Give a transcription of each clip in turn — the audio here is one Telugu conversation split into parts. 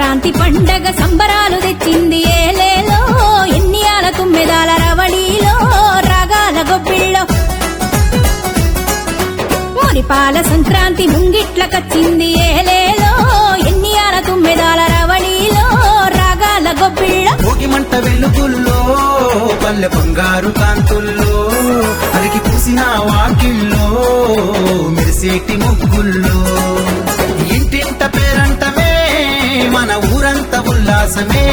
సంక్రాంతి పండగ సంబరాలు తెచ్చింది ఏలేలో ఎన్నియాల తుమ్మెదాల రవళిలో రాగాల గొబ్బిళ్ళో మురిపాల సంక్రాంతి ముంగిట్లకొచ్చింది ఏలేలో ఎన్నియాల తుమ్మెదాల రవళిలో రాగాల గొబ్బిళ్ళో భోగి మంట వెలుగుల్లో పల్లె బంగారు కాంతుల్లో అలికి పూసిన వాకిల్లో మెరిసేటి ముగ్గుల్లో ఇంటింట పేరంటమే మన ఊరంతా ఉల్లాసమే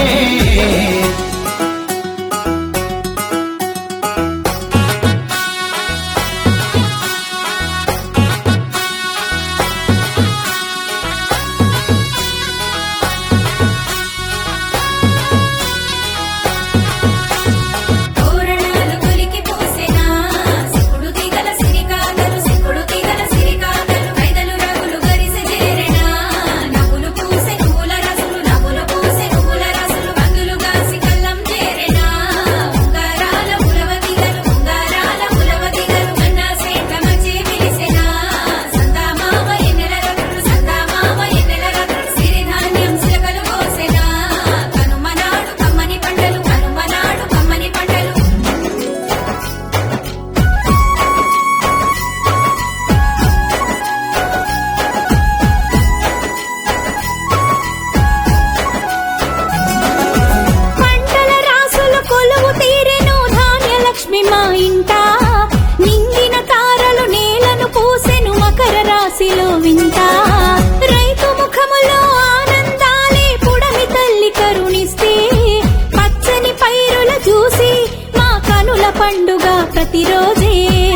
తోరణాలు కొలికి పోసెనా సిక్కుడు తీగల సిరికాదలు సిక్కుడు తీగల సిరికాదలు ఐదలు రగులు గరిసె చేరెనా నవ్వులు పూసె నువ్వుల రసులు నవ్వులు పూసె నువ్వుల రసులు మందులు కాసి కల్లం చేరెనా ఉంగారాల పులవ తీగలు ఉంగారాల పులవ తీగలు కన్నా సేట్ల మచి విలిసెనా సందామామ ఎన్నెల రతులు సందామామ ఎన్నెల రతులు సిరిధాన్యం సిలకలు పోసెనా కనుమనాడు కమ్మని పంటలు కనుమనాడు కమ్మని పంటలు పంటల రాసులు కొలువు తీరెను ధాన్యలక్ష్మి మా ఇంట నింగిన తారలు నేలను పూసెను మకర రాశిలో వింట రైతు ముఖములో ఆనందాలే పుడమి తల్లి కరుణిస్తే పచ్చని పైరుల చూసి మా కనుల పండుగ ప్రతిరోజే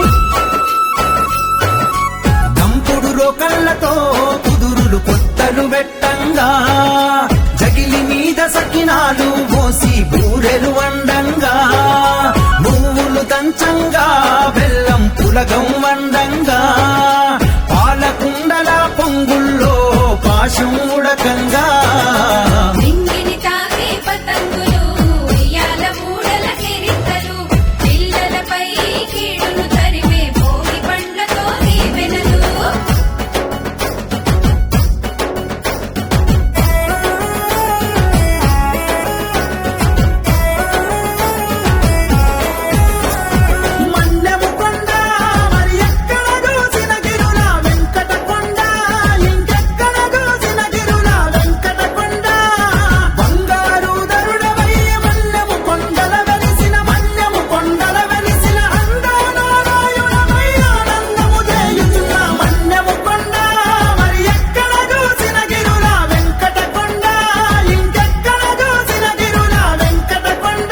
దంపుడు రోకళ్ళతో కుదురులు కొత్తలు పెట్టంగా జగిలి మీద సకినాలు పోసి బూరెలు వండంగా నువ్వులు దంచంగా బెల్లం పులగం వండంగా పాలకుండల పొంగుల్లో పాశం ఉడకంగా నింగిని తాకే పతంగులు ఉయ్యాల మూడల కిరీటలు పిల్లలపై కీడును తరిమే భోగి పండ్లతో దీవెనలు మన్నెము కొండ మరి ఎక్కడ దూసిన గిరుల వెంకట కొండ ఇంకెక్కడ దూసిన గిరుల వెంకట కొండ బంగారు దరుడవై మన్నెము కొండల వెలిసిన మన్నెము కొండల వెలిసిన అందానారాయణమై ఆనందము చేయుచున్న మన్నెము కొండ మరి ఎక్కడ దూసిన గిరుల వెంకట కొండ ఇంకెక్కడ దూసిన గిరుల వెంకట కొండ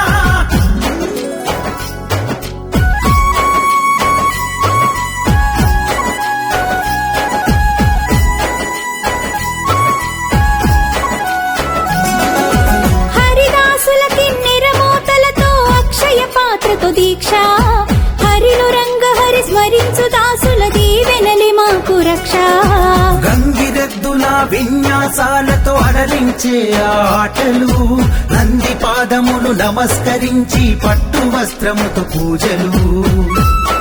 హరిదాసులకి నిరమోతలతో అక్షయ పాత్రతో దీక్ష హరిలు రంగ హరి స్మరించు దాసుల దీవెనలి మాకు రక్ష గంగిరెద్దుల విన్యాసాలతో అడరించే ఆటలు నంది పాదములు నమస్కరించి పట్టు వస్త్రముతో పూజలు